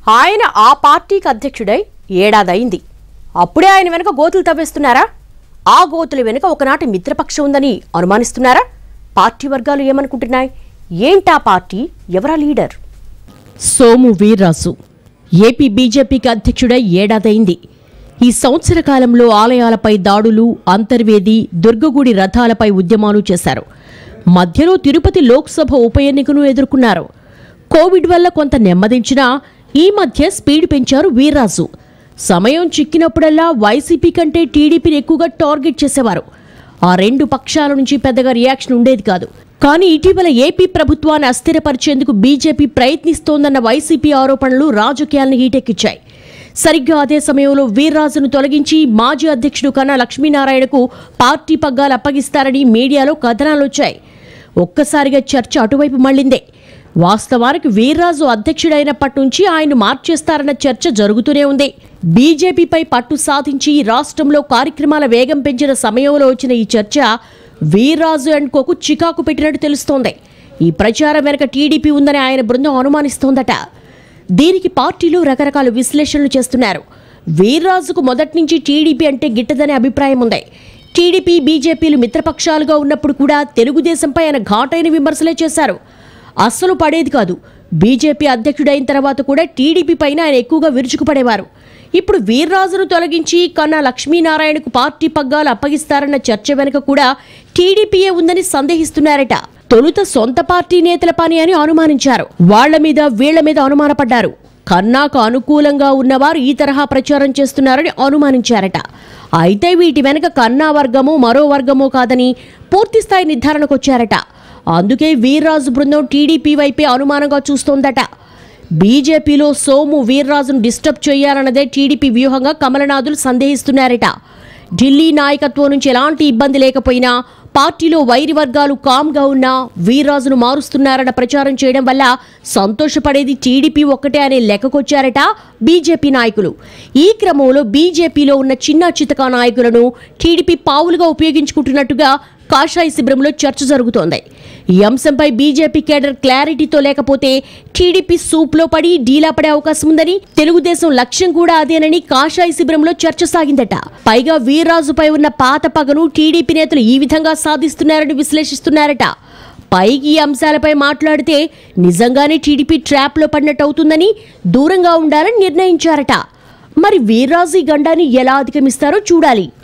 ఆయన ఆ పార్టీకి అధ్యక్షుడై ఏడాదయింది అప్పుడే ఆయన వెనుక గోతులు తవ్వేస్తున్నారా ఆ గోతుల వెనుక ఒకనాటి మిత్రపక్షం ఉందని అనుమానిస్తున్నారా పార్టీ వర్గాలు ఏమనుకుంటున్నాయి ఏంటా పార్టీ ఎవరా లీడర్ సోము వీర్రాజు ఏపీ బీజేపీకి అధ్యక్షుడై ఏడాదైంది ఈ సంవత్సర కాలంలో ఆలయాలపై దాడులు అంతర్వేది దుర్గగుడి రథాలపై ఉద్యమాలు చేశారు మధ్యలో తిరుపతి లోక్సభ ఉప ఎన్నికను ఎదుర్కొన్నారు కోవిడ్ వల్ల కొంత నెమ్మదించినా ఈ మధ్య స్పీడ్ పెంచారు వీర్రాజు సమయం చిక్కినప్పుడల్లా వైసీపీ కంటే టీడీపీని ఎక్కువగా టార్గెట్ చేసేవారు ఆ రెండు పక్షాల నుంచి పెద్దగా రియాక్షన్ ఉండేది కాదు కానీ ఇటీవల ఏపీ ప్రభుత్వాన్ని అస్థిరపరిచేందుకు బీజేపీ ప్రయత్నిస్తోందన్న వైసీపీ ఆరోపణలు రాజకీయాలను హీటెక్కించాయి సరిగ్గా అదే సమయంలో వీర్రాజును తొలగించి మాజీ అధ్యక్షుడు కన్నా లక్ష్మీనారాయణకు పార్టీ పగ్గాలు అప్పగిస్తారని మీడియాలో కథనాలొచ్చాయి ఒక్కసారిగా చర్చ అటువైపు మళ్ళిందే వాస్తవానికి వీర్రాజు అధ్యక్షుడైనప్పటి నుంచి ఆయన మార్చేస్తారన్న చర్చ జరుగుతూనే ఉంది బీజేపీపై పట్టు సాధించి రాష్ట్రంలో కార్యక్రమాల వేగం పెంచిన సమయంలో వచ్చిన ఈ చర్చ వీర్రాజు అండ్ కోకు చికాకు పెట్టినట్టు తెలుస్తోంది ఈ ప్రచారం వెనక టీడీపీ ఉందని ఆయన బృందం అనుమానిస్తోందట దీనికి పార్టీలు రకరకాల విశ్లేషణలు చేస్తున్నారు వీర్రాజుకు మొదటి నుంచి టీడీపీ అంటే గిట్టదనే అభిప్రాయం ఉంది టీడీపీ బీజేపీలు మిత్రపక్షాలుగా ఉన్నప్పుడు కూడా తెలుగుదేశంపై ఆయన ఘాటైన విమర్శలే చేశారు అస్సలు పడేది కాదు బీజేపీ అధ్యక్షుడైన తర్వాత కూడా టీడీపీ పైన ఆయన ఎక్కువగా విరుచుకుపడేవారు ఇప్పుడు వీర్రాజును తొలగించి కన్నా లక్ష్మీనారాయణకు పార్టీ పగ్గాలు అప్పగిస్తారన్న చర్చ వెనుక కూడా టీడీపీయే ఉందని సందేహిస్తున్నారట తొలుత సొంత పార్టీ నేతల పని అని అనుమానించారు వాళ్ల మీద వీళ్ల మీద అనుమానపడ్డారు కన్నాకు అనుకూలంగా ఉన్నవారు ఈ తరహా ప్రచారం చేస్తున్నారని అనుమానించారట అయితే వీటి వెనక కన్నా వర్గమో మరో వర్గమో కాదని పూర్తిస్థాయి నిర్ధారణకు వచ్చారట అందుకే వీర్రాజు బృందం టీడీపీ వైపే అనుమానంగా చూస్తోందట బీజేపీలో సోము వీర్రాజును డిస్టర్బ్ చేయాలన్నదే టీడీపీ వ్యూహంగా కమలనాథులు సందేహిస్తున్నారట ఢిల్లీ నాయకత్వం నుంచి ఎలాంటి ఇబ్బంది లేకపోయినా పార్టీలో వైరి వర్గాలు కామ్గా ఉన్నా వీర్రాజును మారుస్తున్నారన్న ప్రచారం చేయడం వల్ల సంతోషపడేది టీడీపీ ఒక్కటే అనే లెక్కకొచ్చారట బీజేపీ నాయకులు ఈ క్రమంలో బీజేపీలో ఉన్న చిన్న చితకా నాయకులను టీడీపీ పావులుగా ఉపయోగించుకుంటున్నట్టుగా కాషాయ శిబిరంలో చర్చ జరుగుతోంది ఈ అంశంపై బీజేపీ కేడర్ క్లారిటీతో లేకపోతే టీడీపీ సూప్లో పడి డీలా పడే అవకాశం ఉందని తెలుగుదేశం లక్ష్యం కూడా అదేనని కాషాయ శిబిరంలో చర్చ సాగిందట పైగా వీర్రాజుపై ఉన్న పాత పగను టీడీపీ నేతలు ఈ విధంగా సాధిస్తున్నారని విశ్లేషిస్తున్నారట పైకి ఈ అంశాలపై మాట్లాడితే నిజంగానే టీడీపీ ట్రాప్లో పడినట్టు అవుతుందని దూరంగా ఉండాలని నిర్ణయించారట మరి వీర్రాజు ఈ గండాన్ని ఎలా అధిగమిస్తారో చూడాలి